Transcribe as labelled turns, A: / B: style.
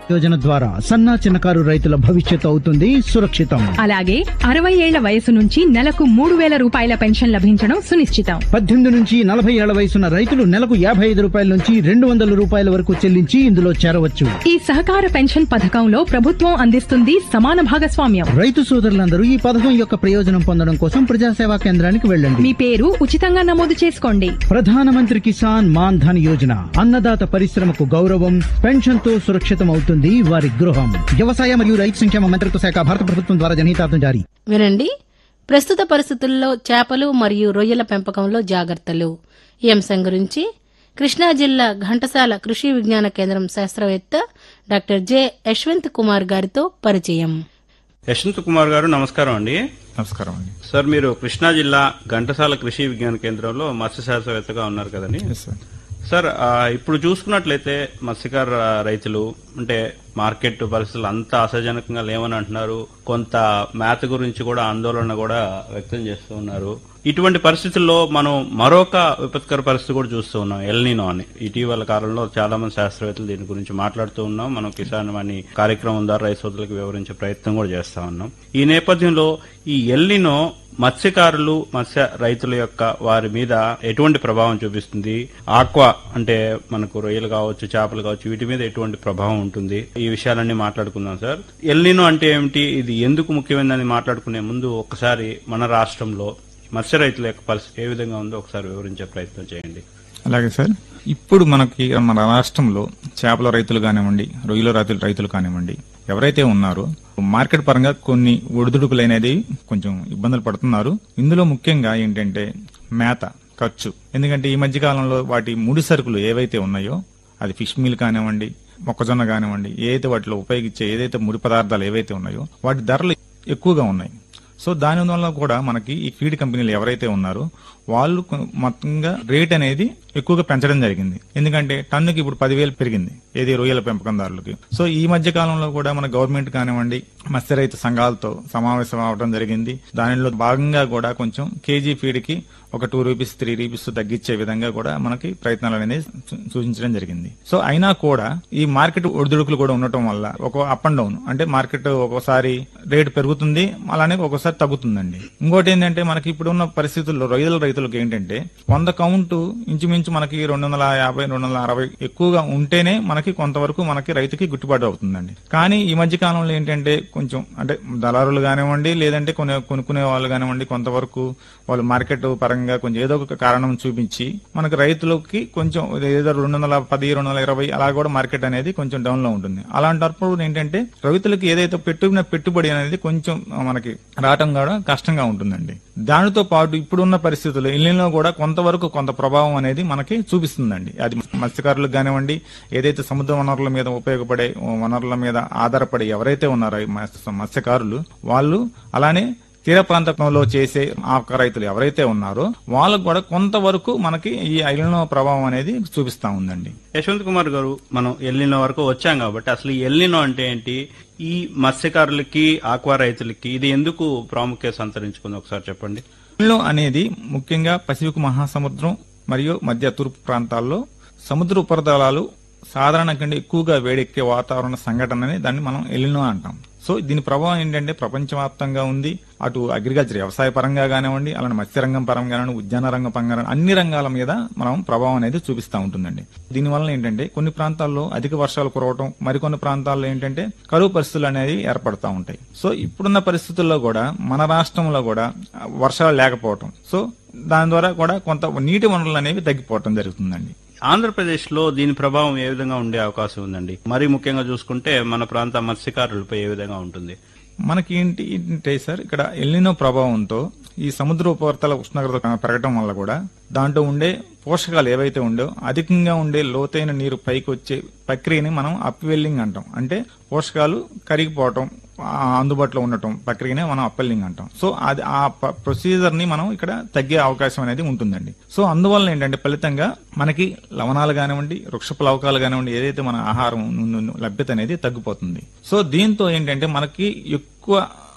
A: యోజన ద్వారా సన్నా చిన్నకారు రైతుల భవిష్యత్తు అవుతుంది సురక్షితం
B: అలాగే అరవై ఏళ్ల వయసు నుంచి నెలకు మూడు వేల రూపాయల పెన్షన్ లభించడం సునిశ్చితం
A: పద్దెనిమిది నుంచి నలభై ఏళ్ల వయసున్న రైతులు నెలకు యాభై ఐదు రూపాయల నుంచి రెండు వందల రూపాయల వరకు చెల్లించి ఇందులో చేరవచ్చు
B: ఈ సహకార పెన్షన్ పథకంలో ప్రభుత్వం అందిస్తుంది సమాన భాగస్వామ్యం
A: రైతు సోదరులందరూ ఈ పథకం యొక్క ప్రయోజనం పొందడం కోసం ప్రజాసేవా కేంద్రానికి వెళ్ళండి
B: మీ పేరు ఉచితంగా నమోదు చేసుకోండి
A: ప్రధానమంత్రి కిసాన్ మాన్ ధన్ యోజన అన్నదాత పరిశ్రమకు గౌరవం పెన్షన్ తో సురక్షితం అవుతుంది వారి గృహం వ్యవసాయ మరియు రైతు సంక్షేమ మంత్రిత్వ శాఖ భారత ప్రభుత్వం ద్వారా జనహితార్థం జారీ
C: వినండి ప్రస్తుత పరిస్థితుల్లో చేపలు మరియు రొయ్యల పెంపకంలో జాగ్రత్తలు ఈ అంశం గురించి కృష్ణా జిల్లా ఘంటసాల కృషి విజ్ఞాన కేంద్రం శాస్త్రవేత్త డాక్టర్ జె యశ్వంత్ కుమార్ గారితో పరిచయం
D: యశ్వంత్ కుమార్ గారు నమస్కారం అండి
E: నమస్కారం అండి
D: సార్ మీరు కృష్ణా జిల్లా ఘంటసాల కృషి విజ్ఞాన కేంద్రంలో మత్స్య శాస్త్రవేత్తగా ఉన్నారు కదండి
E: ఎస్ సార్
D: సార్ ఆ, ఇప్పుడు చూసుకున్నట్లయితే మత్స్యకార రైతులు అంటే మార్కెట్ పరిస్థితులు అంత అసహజనకంగా లేవని అంటున్నారు కొంత మేత గురించి కూడా ఆందోళన కూడా వ్యక్తం చేస్తూ ఉన్నారు ఇటువంటి పరిస్థితుల్లో మనం మరొక విపత్కర పరిస్థితి కూడా చూస్తూ ఉన్నాం ఎల్నినో అని ఇటీవల కాలంలో చాలా మంది శాస్త్రవేత్తలు దీని గురించి మాట్లాడుతూ ఉన్నాం మనం కిసాన్ వాణి కార్యక్రమం ద్వారా రైతు సోదరులకు వివరించే ప్రయత్నం కూడా చేస్తా ఉన్నాం ఈ నేపథ్యంలో ఈ ఎల్నినో మత్స్యకారులు మత్స్య రైతుల యొక్క వారి మీద ఎటువంటి ప్రభావం చూపిస్తుంది ఆక్వా అంటే మనకు రొయ్యలు కావచ్చు చేపలు కావచ్చు వీటి మీద ఎటువంటి ప్రభావం ఉంటుంది ఈ విషయాలన్నీ మాట్లాడుకుందాం సార్ ఎల్నినో అంటే ఏమిటి ఇది ఎందుకు ముఖ్యమైనదని మాట్లాడుకునే ముందు ఒకసారి మన రాష్ట్రంలో మత్స్య రైతుల యొక్క పరిస్థితి ఏ విధంగా ఉందో ఒకసారి వివరించే ప్రయత్నం చేయండి
E: అలాగే సార్ ఇప్పుడు మనకి మన రాష్ట్రంలో చేపల రైతులు కానివ్వండి రొయ్యల రైతులు రైతులు కానివ్వండి ఎవరైతే ఉన్నారో మార్కెట్ పరంగా కొన్ని ఒడిదుడుకులు అనేది కొంచెం ఇబ్బందులు పడుతున్నారు ఇందులో ముఖ్యంగా ఏంటంటే మేత ఖర్చు ఎందుకంటే ఈ మధ్య కాలంలో వాటి ముడి సరుకులు ఏవైతే ఉన్నాయో అది ఫిష్ మీల్ కానివ్వండి మొక్కజొన్న కానివ్వండి ఏదైతే వాటిలో ఉపయోగించే ఏదైతే ముడి పదార్థాలు ఏవైతే ఉన్నాయో వాటి ధరలు ఎక్కువగా ఉన్నాయి సో దాని వల్ల కూడా మనకి ఈ ఫీడ్ కంపెనీలు ఎవరైతే ఉన్నారో వాళ్ళు కొ- మొత్తంగా రేట్ అనేది ఎక్కువగా పెంచడం జరిగింది ఎందుకంటే టన్నుకి ఇప్పుడు పదివేలు పెరిగింది ఏది రొయ్యల పెంపకందారులకి సో ఈ మధ్య కాలంలో కూడా మన గవర్నమెంట్ కానివ్వండి మత్స్య రైతు సంఘాలతో సమావేశం అవడం జరిగింది దానిలో భాగంగా కూడా కొంచెం కేజీ ఫీడ్ కి ఒక టూ రూపీస్ త్రీ రూపీస్ తగ్గించే విధంగా కూడా మనకి ప్రయత్నాలు అనేది సూ- సూచించడం జరిగింది సో అయినా కూడా ఈ మార్కెట్ ఒడిదుడుకులు కూడా ఉండటం వల్ల ఒక అప్ అండ్ డౌన్ అంటే మార్కెట్ ఒక్కోసారి రేటు పెరుగుతుంది అలానే ఒక్కోసారి తగ్గుతుందండి ఇంకోటి ఏంటంటే మనకి ఇప్పుడు ఉన్న పరిస్థితుల్లో రొయ్యల రైతులకు ఏంటంటే వంద కౌంట్ ఇంచుమించు మనకి రెండు వందల యాభై రెండు వందల అరవై ఎక్కువగా ఉంటేనే మనకి కొంతవరకు మనకి రైతుకి గిట్టుబాటు అవుతుందండి కానీ ఈ మధ్య కాలంలో ఏంటంటే కొంచెం అంటే దళారులు కానివ్వండి లేదంటే కొనే కొనుక్కునే వాళ్ళు కానివ్వండి కొంతవరకు వాళ్ళు మార్కెట్ పరంగా కొంచెం ఏదో ఒక కారణం చూపించి మనకి రైతులకి కొంచెం ఏదో రెండు వందల పది రెండు వందల ఇరవై అలా కూడా మార్కెట్ అనేది కొంచెం డౌన్ లో ఉంటుంది అలాంటప్పుడు ఏంటంటే రైతులకి ఏదైతే పెట్టుకున్న పెట్టుబడి అనేది కొంచెం మనకి రావటం కూడా కష్టంగా ఉంటుందండి దానితో పాటు ఇప్పుడున్న పరిస్థితుల్లో ఇల్లులో కూడా కొంతవరకు కొంత ప్రభావం అనేది మనకి చూపిస్తుందండి అది మత్స్యకారులకు కానివ్వండి ఏదైతే సముద్ర వనరుల మీద ఉపయోగపడే వనరుల మీద ఆధారపడి ఎవరైతే ఉన్నారో ఈ మత్స్య- మత్స్యకారులు వాళ్ళు అలానే తీర ప్రాంతంలో చేసే ఆక రైతులు ఎవరైతే ఉన్నారో వాళ్ళకు కూడా కొంతవరకు మనకి ఈ ఐలినో ప్రభావం అనేది చూపిస్తా ఉందండి
D: యశ్వంత్ కుమార్ గారు మనం ఎల్నినో వరకు వచ్చాం కాబట్టి అసలు ఈ ఎల్నినో అంటే ఏంటి ఈ మత్స్యకారులకి ఆక్వా రైతులకి ఇది ఎందుకు ప్రాముఖ్యత సంతరించుకుంది ఒకసారి చెప్పండి
E: ఎల్నినో అనేది ముఖ్యంగా పసిఫిక్ మహాసముద్రం మరియు మధ్య తూర్పు ప్రాంతాల్లో సముద్ర ఉపరితలాలు సాధారణ కంటే ఎక్కువగా వేడెక్కే వాతావరణ సంఘటనని దాన్ని మనం ఎల్లినో అంటాం సో దీని ప్రభావం ఏంటంటే ప్రపంచవ్యాప్తంగా ఉంది అటు అగ్రికల్చర్ వ్యవసాయ పరంగా కానివ్వండి అలానే మత్స్యరంగం పరంగా కానివ్వండి ఉద్యాన రంగం పరంగా అన్ని రంగాల మీద మనం ప్రభావం అనేది చూపిస్తూ ఉంటుందండి దీనివల్ల ఏంటంటే కొన్ని ప్రాంతాల్లో అధిక వర్షాలు కురవటం మరికొన్ని ప్రాంతాల్లో ఏంటంటే కరువు పరిస్థితులు అనేవి ఏర్పడతా ఉంటాయి సో ఇప్పుడున్న పరిస్థితుల్లో కూడా మన రాష్ట్రంలో కూడా వర్షాలు లేకపోవటం సో దాని ద్వారా కూడా కొంత నీటి వనరులు అనేవి తగ్గిపోవటం జరుగుతుందండి
D: ఆంధ్రప్రదేశ్ లో దీని ప్రభావం ఏ విధంగా ఉండే అవకాశం ఉందండి మరీ ముఖ్యంగా చూసుకుంటే మన ప్రాంత మత్స్యకారులపై ఏ విధంగా ఉంటుంది
E: మనకి ఏంటి అంటే సార్ ఇక్కడ ఎల్లినో ప్రభావంతో ఈ సముద్ర ఉపరితల ఉష్ణోగ్రత పెరగటం వల్ల కూడా దాంట్లో ఉండే పోషకాలు ఏవైతే ఉండో అధికంగా ఉండే లోతైన నీరు పైకి వచ్చే ప్రక్రియని మనం అప్వెల్లింగ్ అంటాం అంటే పోషకాలు కరిగిపోవటం ఆ అందుబాటులో ఉండటం ప్రక్రియనే మనం అప్వెల్లింగ్ అంటాం సో అది ఆ ప్రొసీజర్ ని మనం ఇక్కడ తగ్గే అవకాశం అనేది ఉంటుందండి సో అందువల్ల ఏంటంటే ఫలితంగా మనకి లవణాలు కానివ్వండి వృక్ష ప్లవకాలు కానివ్వండి ఏదైతే మన ఆహారం ను- ను- లభ్యత అనేది తగ్గిపోతుంది సో దీంతో ఏంటంటే మనకి ఎక్కువ